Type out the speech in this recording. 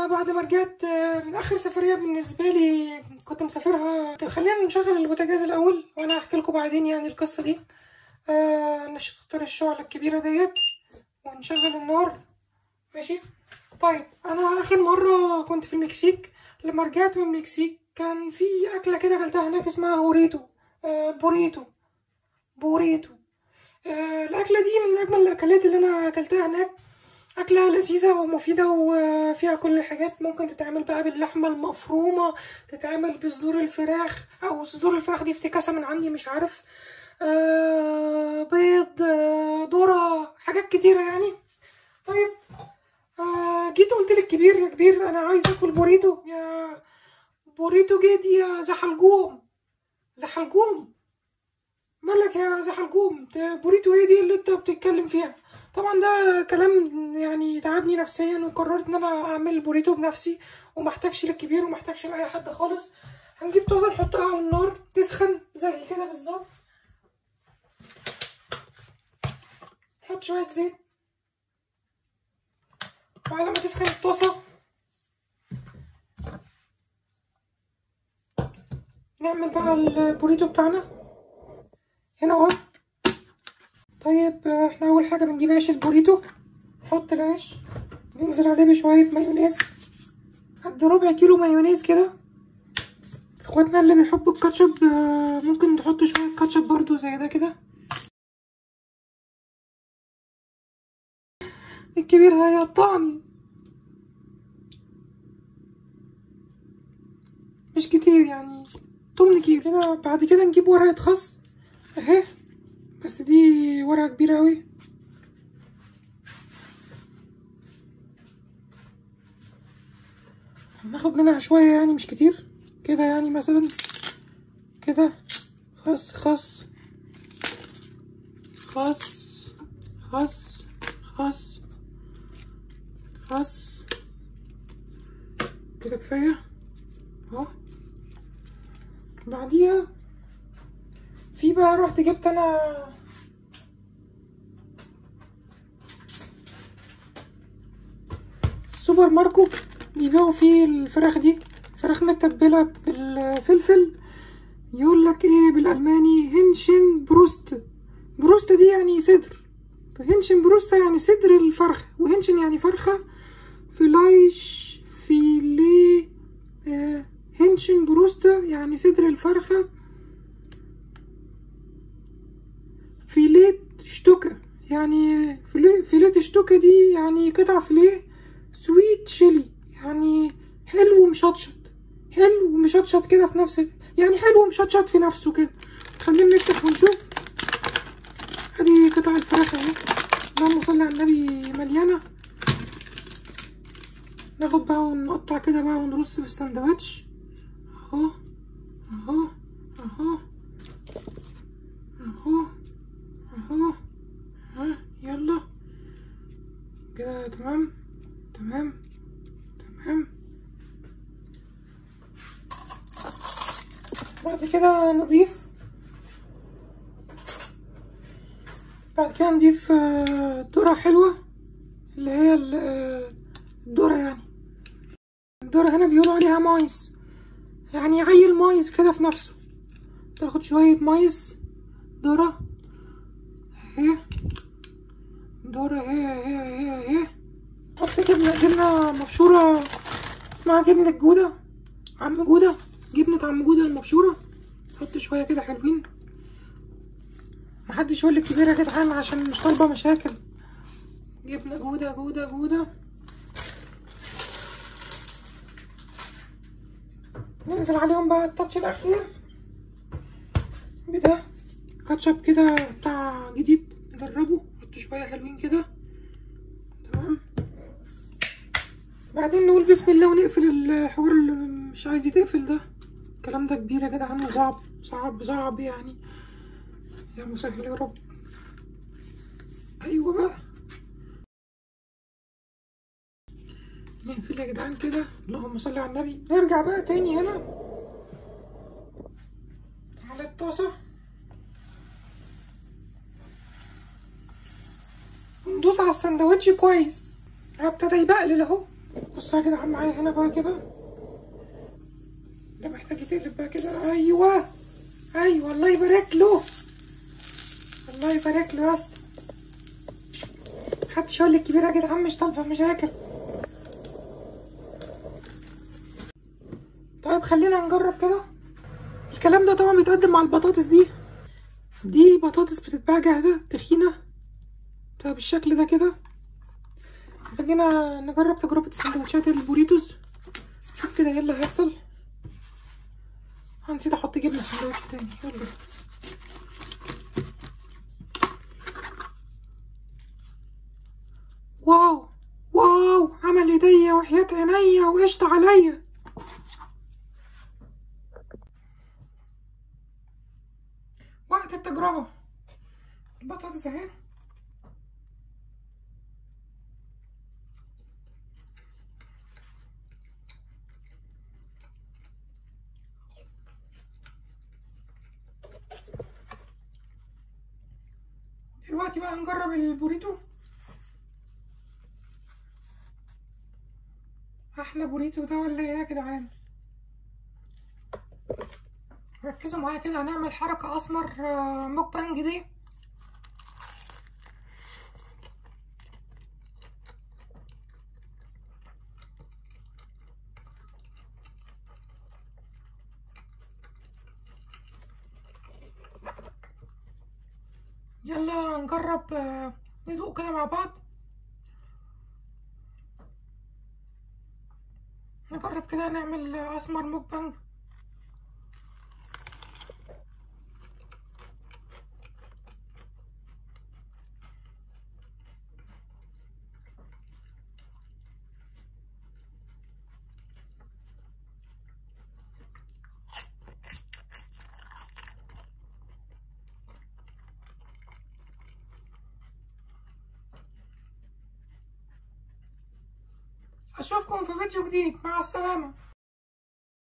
بعد ما رجعت آه، من اخر سفريه بالنسبه لي كنت مسافرها خلينا نشغل البوتاجاز الاول وانا هحكي لكم بعدين يعني القصه دي آه نختار الشعله الكبيره ديت ونشغل النار ماشي طيب انا اخر مره كنت في المكسيك لما رجعت من المكسيك كان في اكله كده اكلتها هناك اسمها هوريتو آه بوريتو بوريتو آه الاكله دي من اجمل الاكلات اللي انا اكلتها هناك أكلة لذيذة ومفيدة وفيها كل الحاجات ممكن تتعمل بقى باللحمة المفرومة تتعمل بصدور الفراخ أو صدور الفراخ دي افتكاسة من عندي مش عارف آه بيض آه ذرة حاجات كتيرة يعني طيب آه جيت قلت للكبير يا كبير أنا عايز آكل بوريتو يا بوريتو جدي يا زحلجوم زحلجوم مالك يا زحلجوم ده بوريتو ايه دي اللي انت بتتكلم فيها طبعا ده كلام يعني تعبني نفسيا وقررت ان انا اعمل بوريتو بنفسي ومحتاجش للكبير ومحتاجش لاي حد خالص هنجيب طاسه نحطها على النار تسخن زي كده بالظبط نحط شويه زيت وعلى ما تسخن الطاسه نعمل بقى البوريتو بتاعنا هنا اهو طيب احنا اول حاجه بنجيب عيش البوريتو نحط العيش ننزل عليه بشويه مايونيز قد ربع كيلو مايونيز كده اخواتنا اللي بيحبوا الكاتشب آه، ممكن تحطوا شويه كاتشب برضو زي ده كده الكبير هيقطعني مش كتير يعني تمن كيلو كده بعد كده نجيب ورقه خس اهي بس دي ورقة كبيرة أوي هناخد منها شوية يعني مش كتير كده يعني مثلا كده خس خس خس خس خس خس كده كفاية اهو بعديها في بقى رحت جبت انا السوبر ماركو بيبيعوا فيه الفراخ دي فراخ متبلة بالفلفل يقول لك ايه بالالماني هنشن بروست بروست دي يعني صدر هنشن بروست يعني صدر الفرخة وهنشن يعني فرخة فلايش فيلي آه هنشن بروست يعني صدر الفرخة فيليت شتوكة يعني فيلي- فيليت شتوكة دي يعني قطع فيليه سويت شيلي يعني حلو ومشطشط حلو ومشطشط كده في نفس يعني حلو ومشطشط في نفسه كده خلينا نفتح ونشوف ادي قطع الفراخ اهي اللهم صل على النبي مليانة ناخد بقى ونقطع كده بقى ونرص في السندوتش اهو اهو اهو اهو اهو ها يلا كده تمام تمام تمام بعد كده نضيف بعد كده نضيف آه، ذرة حلوة اللي هي ال- آه، الذرة يعني الذرة هنا بيقولوا عليها مايس يعني عيل مايس كده في نفسه تاخد شوية مايس ذرة اهي ذرة اهي اهي اهي اهي حط جبنة جبنة مبشورة اسمها جبنة جودة عم جودة جبنة عم جودة المبشورة حط شوية كده حلوين محدش يقول لي كبيرة يا جدعان عشان مش طالبة مشاكل جبنة جودة جودة جودة ننزل عليهم بقى التاتش الأخير بده كاتشب كده بتاع جديد نجربه نحط شوية حلوين كده تمام بعدين نقول بسم الله ونقفل الحوار اللي مش عايز يتقفل ده الكلام ده كبير يا جدعان صعب صعب صعب يعني يا مسهل يا رب ايوه بقى نقفل يا جدعان كده اللهم صل على النبي نرجع بقى تاني هنا على الطاسة وندوس على السندوتش كويس ابتدى يبقلل اهو بصوا يا جدعان معايا هنا بقى كده ده محتاج يتقلب بقى كده ايوه ايوه الله يبارك له الله يبارك له يا اسطى محدش يقول لي الكبيرة يا جدعان مش طالبة مشاكل طيب خلينا نجرب كده الكلام ده طبعا بيتقدم مع البطاطس دي دي بطاطس بتتباع جاهزة تخينة طيب بالشكل ده كده خلينا نجرب تجربة سندوتشات البوريتوس شوف كده ايه اللي هيحصل نسيت احط جبنة في السندوتش تاني يلا واو واو عمل ايديا وحياة عينيا وقشطة عليا وقت التجربة البطاطس اهي دلوقتي بقى نجرب البوريتو احلى بوريتو ده ولا ايه يا جدعان ركزوا معايا كده هنعمل حركة اسمر آه، مukbang دي يلا نجرب آه، ندوق كده مع بعض نجرب كده نعمل آه، اسمر مukbang اشوفكم في فيديو جديد مع السلامة